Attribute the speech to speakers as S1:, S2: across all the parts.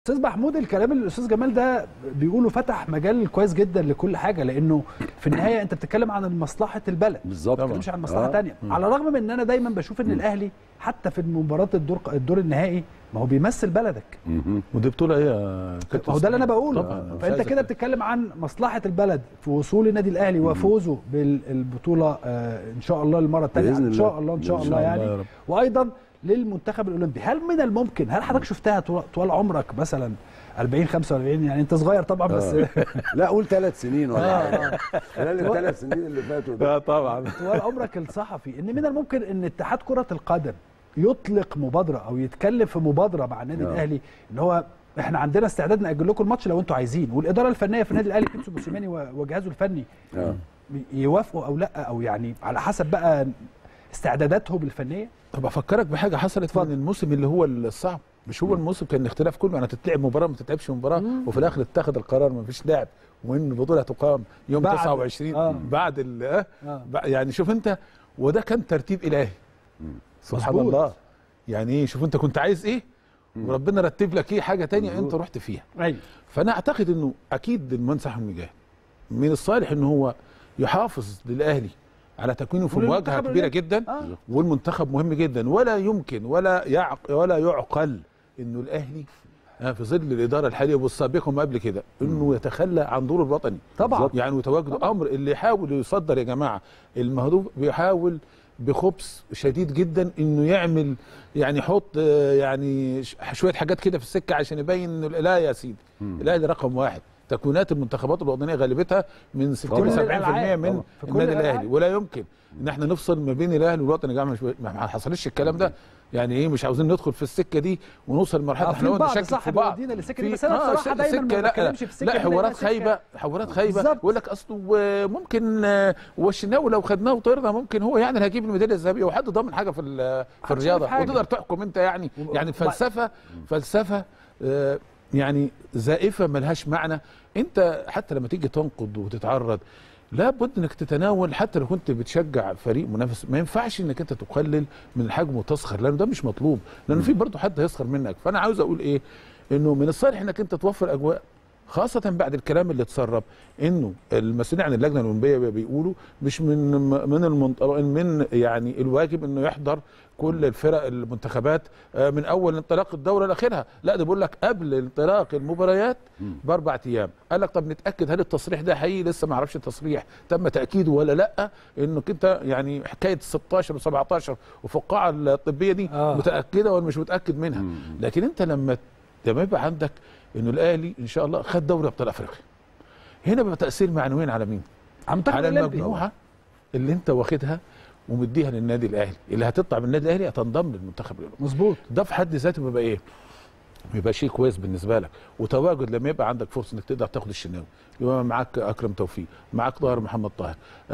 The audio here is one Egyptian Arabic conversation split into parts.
S1: استاذ محمود الكلام اللي الاستاذ جمال ده بيقوله فتح مجال كويس جدا لكل حاجه لانه في النهايه انت بتتكلم عن مصلحه البلد
S2: بالظبط
S1: ما بتتكلمش عن مصلحه
S2: آه.
S1: تانية على الرغم من ان انا دايما بشوف ان الاهلي حتى في مباراه الدور الدور النهائي ما هو بيمثل بلدك
S2: مهم.
S3: ودي بطوله ايه يا كابتن
S1: هو ده اللي انا
S3: إسلام؟
S1: بقوله
S3: طبعا مش
S1: فانت
S3: عايز
S1: كده
S3: أتكلم.
S1: بتتكلم عن مصلحه البلد في وصول النادي الاهلي وفوزه بالبطوله آه ان شاء الله المره الثانيه
S2: بإذن
S1: ان شاء
S2: الله.
S1: الله ان شاء
S2: إن
S1: الله
S2: شاء
S1: يعني
S3: الله يا رب.
S1: وايضا للمنتخب الاولمبي هل من الممكن هل حضرتك شفتها طول طوال عمرك مثلا 40 45 يعني انت صغير طبعا بس
S2: لا قول ثلاث سنين ولا
S1: آه،
S2: حاجه خلال الثلاث سنين اللي فاتوا ده
S3: لا طبعا
S1: طوال عمرك الصحفي ان من الممكن ان اتحاد كره القدم يطلق مبادره او يتكلم في مبادره مع النادي
S2: آه.
S1: الاهلي ان هو احنا عندنا استعداد ناجل لكم الماتش لو انتوا عايزين والاداره الفنيه في النادي الاهلي بيتسو موسيماني و- وجهازه الفني
S2: آه.
S1: يوافقوا او لا او يعني على حسب بقى استعداداتهم الفنيه
S3: طب افكرك بحاجه حصلت من الموسم اللي هو الصعب مش هو الموسم كان الاختلاف كله يعني تتلعب مباراه ما تتلعبش مباراه وفي الاخر اتخذ القرار ما فيش لعب وان البطوله هتقام يوم
S1: بعد-
S3: 29
S1: آه.
S3: بعد ال آه
S1: آه.
S3: بع- يعني شوف انت وده كان ترتيب الهي سبحان
S1: مظبوط.
S3: الله يعني ايه شوف انت كنت عايز ايه وربنا رتب لك ايه حاجه تانية انت رحت فيها
S1: ايوه
S3: فانا اعتقد انه اكيد المنسح المجاهد من الصالح ان هو يحافظ للاهلي على تكوينه في
S1: وللمنتخب
S3: مواجهه كبيره
S1: الأولمبي.
S3: جدا
S1: آه.
S3: والمنتخب مهم جدا ولا يمكن ولا يعق ولا يعقل انه الاهلي آه، في ظل الاداره الحاليه والسابقه وما قبل كده انه يتخلى عن دوره الوطني
S1: طبعا.
S3: يعني وتواجده امر اللي يحاول يصدر يا جماعه المهدوف بيحاول بخبث شديد جدا انه يعمل يعني يحط آه، يعني ش- شويه حاجات كده في السكه عشان يبين انه لا يا سيدي الاهلي رقم واحد تكوينات المنتخبات الوطنيه غالبتها من 60
S2: طبعاً.
S3: ل 70%
S1: الألعاب.
S3: من
S1: طبعاً. في كل
S3: النادي
S1: الألعاب.
S3: الاهلي ولا يمكن ان احنا نفصل ما بين الاهلي والوطن يا جماعه مش ما حصلش الكلام ده يعني ايه مش عاوزين ندخل في السكه دي ونوصل لمرحله
S1: آه،
S3: احنا
S1: في
S3: قلنا
S1: بعض
S3: نشكك
S1: صح
S3: في بعض
S1: بيودينا للسكة دي،
S3: في-
S1: بس أنا
S3: آه،
S1: بصراحة
S3: ش-
S1: دايماً ما
S3: سكة لا-
S1: بتكلمش في السكة
S3: لا
S1: دي، لأنها
S3: حوارات
S1: سكة-
S3: خايبه حوارات خايبه
S1: بالظبط.
S3: يقول لك اصله آه، ممكن آه، والشناوي لو خدناه وطيرنا ممكن هو يعني اللي هيجيب الميداليه الذهبيه وحد ضامن حاجه في ال- في
S1: محدش
S3: الرياضه
S1: عارف حاجة.
S3: وتقدر تحكم انت يعني
S1: وب-
S3: يعني
S1: وب-
S3: فلسفه فلسفه آه، يعني زائفه ملهاش معنى انت حتى لما تيجي تنقد وتتعرض لابد انك تتناول حتى لو كنت بتشجع فريق منافس ما ينفعش انك انت تقلل من الحجم وتسخر لانه ده مش مطلوب لانه في برضه حد هيسخر منك فانا عاوز اقول ايه انه من الصالح انك انت توفر اجواء خاصة بعد الكلام اللي اتسرب انه المسؤولين عن اللجنة الأولمبية بيقولوا مش من من المنط... من يعني الواجب انه يحضر كل الفرق المنتخبات آه، من اول انطلاق الدورة لاخرها، لا ده بيقول لك قبل انطلاق المباريات باربع ايام، قال لك طب نتاكد هل التصريح ده حقيقي لسه ما اعرفش التصريح تم تاكيده ولا لا انك انت يعني حكايه 16 و17 وفقاعه الطبيه دي
S1: آه.
S3: متاكده ولا مش متاكد منها، لكن انت لما لما يبقى عندك انه الاهلي ان شاء الله خد دوري ابطال افريقيا هنا بيبقى تاثير معنويا على مين؟
S1: على المنتخب
S3: على
S1: الأولمبي.
S3: المجموعه اللي انت واخدها ومديها للنادي الاهلي اللي هتطلع من النادي الاهلي هتنضم للمنتخب الاولمبي
S1: مظبوط
S3: ده في حد ذاته بيبقى ايه؟ بيبقى شيء كويس بالنسبه لك وتواجد لما يبقى عندك فرصه انك تقدر تاخد الشناوي يبقى معاك اكرم توفيق معاك طاهر محمد طاهر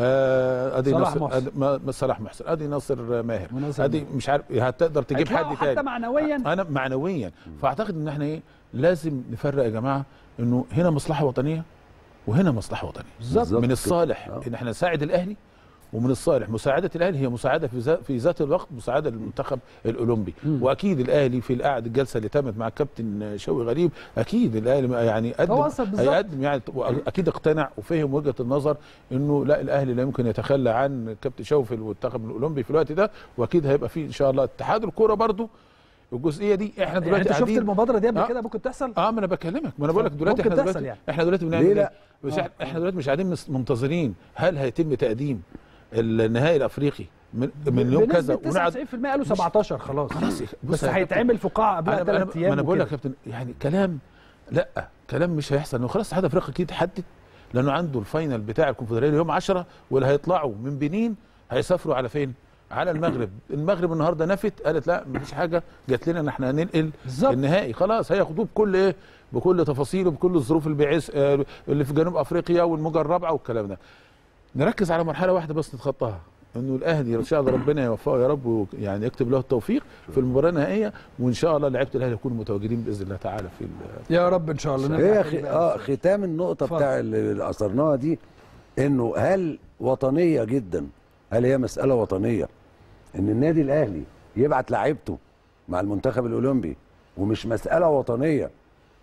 S3: آه ادي
S1: صلاح
S3: ناصر
S1: محسن.
S3: أدي ما- ما- صلاح محسن ادي ناصر ماهر
S1: وناصر
S3: ادي مش عارف هتقدر تجيب
S1: هيطلعوا
S3: حد
S1: حتى
S3: تاني
S1: معنويا
S3: انا معنويا فاعتقد ان احنا ايه لازم نفرق يا جماعه انه هنا مصلحه وطنيه وهنا مصلحه وطنيه
S1: بالظبط
S3: من
S2: كده.
S3: الصالح
S2: آه.
S3: ان احنا نساعد الاهلي ومن الصالح مساعده الاهلي هي مساعده في ذات في ذات الوقت مساعده للمنتخب الاولمبي واكيد الاهلي في القعده الجلسه اللي تمت مع الكابتن شوقي غريب اكيد الاهلي يعني قدم
S1: هو أصلاً بالظبط.
S3: هيقدم يعني اكيد اقتنع وفهم وجهه النظر انه لا الاهلي لا يمكن يتخلى عن الكابتن شوقي في المنتخب الاولمبي في الوقت ده واكيد هيبقى فيه ان شاء الله اتحاد الكوره برضو الجزئيه دي احنا
S1: يعني
S3: دلوقتي
S1: انت شفت
S3: قاعدين
S1: المبادره دي قبل
S3: آه.
S1: كده ممكن تحصل
S3: اه ما انا بكلمك ما انا بقول لك دلوقتي
S1: ممكن
S3: احنا
S1: تحصل
S3: دلوقتي
S1: يعني.
S3: احنا دلوقتي بنعمل
S2: ليه
S3: ايه؟
S2: لا؟
S3: بس
S1: آه.
S3: احنا احنا دلوقتي مش قاعدين مس- منتظرين هل هيتم تقديم النهائي الافريقي من, من يوم كذا
S1: بنسبة
S3: ونقعد
S1: 99% قالوا 17 خلاص
S3: خلاص يا- بص
S1: بس
S3: يا كابتن،
S1: هيتعمل في قاعه قبلها
S3: انا
S1: ثلاث
S3: أنا-
S1: ايام
S3: ما انا بقول لك
S1: وكده.
S3: يا كابتن يعني كلام لا كلام مش هيحصل انه خلاص الاتحاد الافريقي اكيد حدد لانه عنده الفاينل بتاع الكونفدراليه يوم 10 واللي هيطلعوا من بنين هيسافروا على فين؟ على المغرب، المغرب النهارده نفت قالت لا مفيش حاجه جات لنا ان احنا هننقل
S1: بالظبط.
S3: النهائي خلاص هياخدوه بكل ايه؟ بكل تفاصيله بكل الظروف اللي بيعيش آه، اللي في جنوب افريقيا والموجه الرابعه والكلام ده. نركز على مرحله واحده بس نتخطاها انه الاهلي ان شاء الله ربنا يوفقه يا رب يعني يكتب له التوفيق في المباراه النهائيه وان شاء الله لعيبه الاهلي يكونوا متواجدين باذن الله تعالى في ال-
S1: يا رب ان شاء الله نرجع
S2: هي
S1: تاني
S2: خ...
S1: بقى.
S2: اه ختام النقطة
S1: اتفضل.
S2: بتاع اللي اللي أثرناها دي إنه هل وطنية جدا هل هي مسألة وطنية إن النادي الأهلي يبعت لعيبته مع المنتخب الأولمبي ومش مسألة وطنية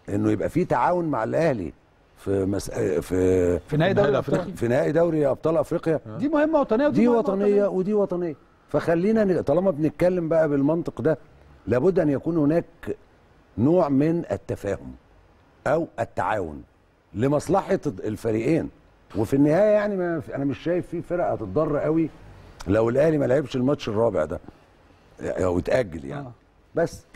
S2: انه يبقى في تعاون مع الاهلي في مس... في
S1: في نهائي دوري
S3: النهائي
S1: الابطال
S2: في نهائي دوري ابطال افريقيا
S1: دي مهمه وطنيه ودي
S2: دي
S1: مهمة
S2: وطنيه ودي وطنيه فخلينا ن- طالما بنتكلم بقى بالمنطق ده لابد ان يكون هناك نوع من التفاهم او التعاون لمصلحه الفريقين وفي النهايه يعني ما في- انا مش شايف في فرق هتتضر قوي لو الاهلي ما لعبش الماتش الرابع ده او اتاجل يعني
S1: آه.
S2: بس